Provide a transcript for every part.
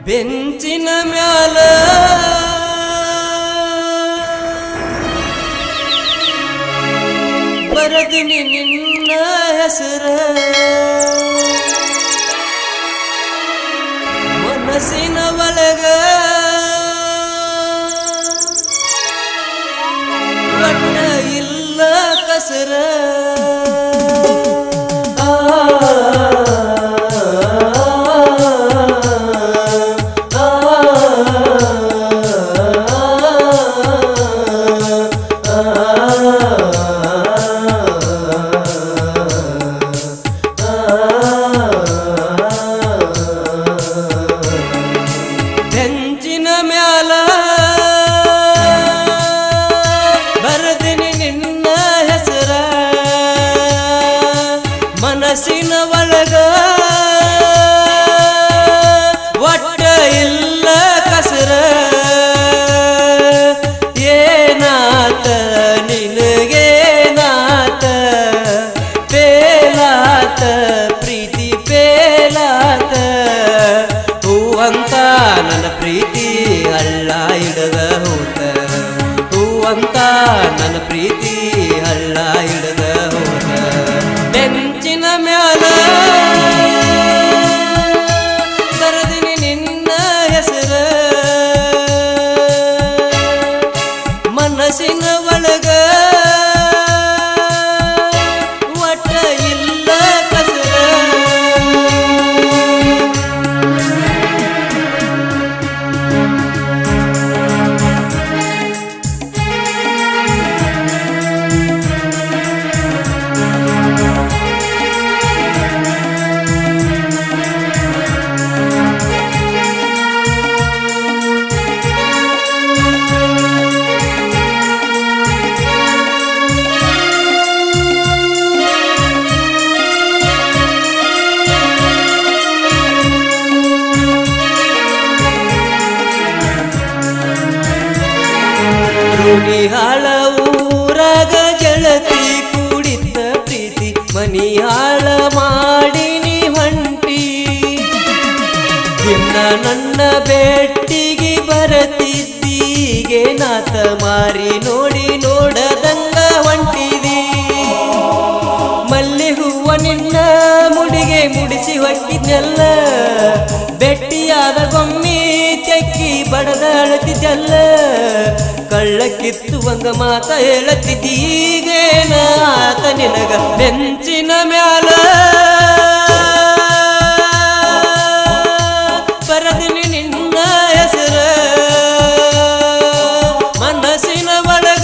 ಬೆಂಚಿನ ಮ್ಯಾಲ ಬರದಿನಿ ನಿನ್ನ ಹೆಸರ ಮನಸ್ಸಿನ ಒಳಗ ಒಟ್ಟ ಇಲ್ಲ ಕಸರ ಬೆಂಚಿನ ಮ್ಯಾಲ ಬರದಿನಿ ನಿನ್ನ ಹೆಸರ ಮನಸ್ಸಿನ ಒಳಗ ಒಟ್ಟ ಇಲ್ಲ ಕಸರ ಏನಾತ ನಿನಗೇನಾತ ಪೇಲಾತ ಪ್ರೀತಿ ಪೇಲಾತ ಹೂವಂತ ನನ್ನ ಪ್ರೀತಿ ಹಳ್ಳ ಹಿಡದ ಹೋತ ಹೂವಂತ ನನ್ನ ಪ್ರೀತಿ ಹಳ್ಳ ಹಿಡದ ಹೋತ ಬೆಂಚಿನ ಮ್ಯಾಲ ಬರದಿನಿ ನಿನ್ನ ಹೆಸರ ಮನಸ್ಸಿನ ಒಳಗ ಒಟ್ಟ ಇಲ್ಲ ಕಸರ ರೂಢಿ ಹಾಳ ಊರಾಗ ಗೆಳತಿ ಕೂಡಿದ್ದ ಪ್ರೀತಿ ಮನಿ ಹಾಳ ಮಾಡಿ ನೀ ಹೊಂಟಿ ದಿನ ನನ್ನ ಬೆಟ್ಟಿಗೆ ಬರತಿದ್ದೀಗೆ ನಾತ ಮಾರಿ ನೋಡಿ ನೋಡದಂಗ ಹೊಂಟಿದಿ ಮಲ್ಲಿ ಹೂವ ನಿನ್ನ ಮುಡಿಗೆ ಮುಡಿಸಿ ಹೊಕ್ಕಿದ್ನೆಲ್ಲ ಬೆಟ್ಟಿಯಾದ ಗೊಮ್ಮಿ ತೆಕ್ಕಿ ಬಡದ ಅಳತಿದ್ದಲ್ಲ ಕಳ್ಳ ಕಿತ್ತುವಂಗ ಮಾತ ಹೇಳತಿದ್ದೀಗೇನ ಆತ ನಿನಗ ಬೆಂಚಿನ ಮ್ಯಾಲ ಬರದಿನಿ ನಿನ್ನ ಹೆಸರ ಮನಸ್ಸಿನ ಒಳಗ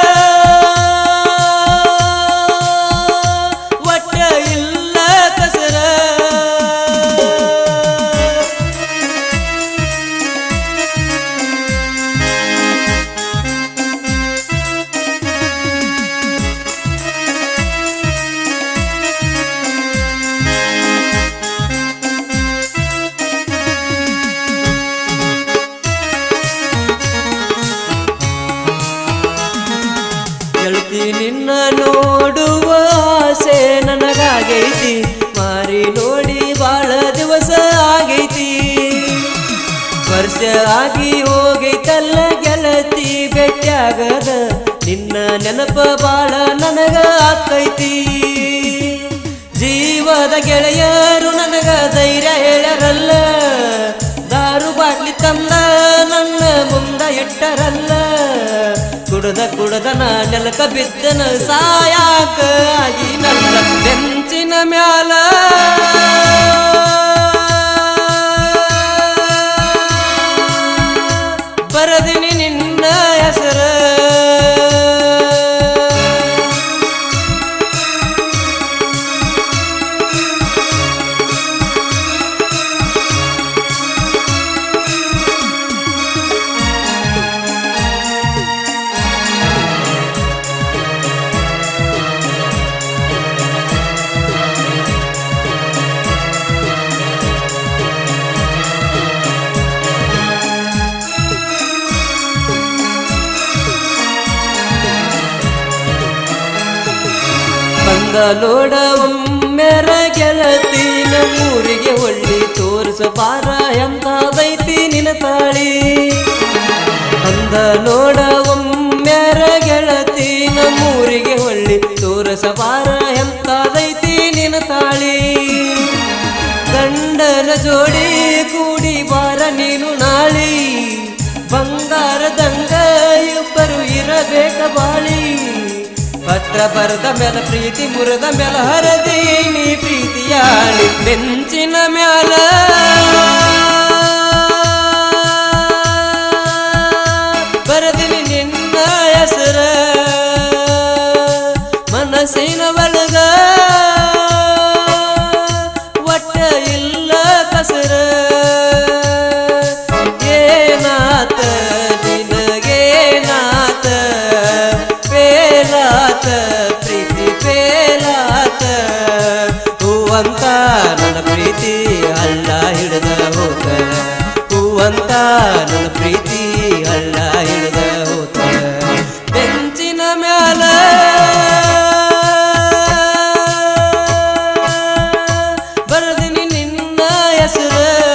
ಒಟ್ಟ ಇಲ್ಲ ಕಸರ ಗೆಳತಿ ನಿನ್ನ ನೋಡುವ ಆಸೆ ನನಗಾಗೈತಿ ಮಾರಿ ನೋಡಿ ಬಾಳ ದಿವಸ ಆಗೈತಿ ವರ್ಷ ಆಗಿ ಹೋಗೈತಲ್ಲ ಗೆಳತಿ ಭೇಟಿಯಾಗದ ನಿನ್ನ ನೆನಪ ಬಾಳ ನನಗ ಆಕೈತಿ ಜೀವದ ಗೆಳೆಯರು ನನಗ ಧೈರ್ಯ ಹೇಳ್ಯಾರಲ್ಲ ದಾರು ಬಾಟ್ಲಿ ತಂದ ನನ್ನ ಮುಂದ ಇಟ್ಟರಲ್ಲ ಕುಡದ ಕುಡದ ನಾ ನೆಲಕ ಬಿದ್ದನ ಸಾಯಾಕ ಆಗಿ ನನ್ನ ಬೆಂಚಿನ ಮ್ಯಾಲ ಬರದಿನಿ ನಿನ್ನ ಹೆಸರ ಬಂದಲೋಡ ಒಮ್ಮೆರ ಗೆಳತಿ ನಮ್ಮೂರಿಗೆ ಒಳ್ಳಿ ತೋರಿಸ ಬಾರ ಎಂತದೈತಿ ಅದ ನೋಡ ಒಮ್ಮ್ಯಾರ ಗೆಳತಿ ನಮ್ಮೂರಿಗೆ ಹೊಳ್ಳಿ ತೋರಸಬಾರ ಎಂತಾದೈತಿ ನಿನ ತಾಳಿ ಗಂಡನ ಜೋಡಿ ಕೂಡಿ ಬಾರ ನೀನು ನಾಳಿ ಬಂಗಾರದಂಗ ಇಬ್ಬರು ಇರಬೇಕ ಬಾಳಿ ಪತ್ರ ಬರದ ಮ್ಯಾಲ ಪ್ರೀತಿ ಮುರದ ಮ್ಯಾಲ ಹರದಿ ನೀ ಪ್ರೀತಿಯಾಳಿ ಬೆಂಚಿನ ಮ್ಯಾಲ ಬರದಿನಿ ನಿನ್ನ ಹೆಸರ ಮನಸ್ಸಿನ ಒಳಗ ಒಟ್ಟ ಇಲ್ಲ ಕಸರ ಏನಾತ ನಿನಗೇನಾತ ಪೇಲಾತ ಪ್ರೀತಿ ಪೇಲಾತ ಹೂವಂತ ನನ್ನ ಪ್ರೀತಿ ಹಳ್ಳ ಹಿಡಿದ ಹೋತ ಹೂವಂತ ನನ್ನ ಪ್ರೀತಿ ಹಳ್ಳ ಹಿಡಿದ ಹೋತ ಬೆಂಚಿನ ಮ್ಯಾಲ ಬರದಿನಿ ನಿನ್ನ ಹೆಸರ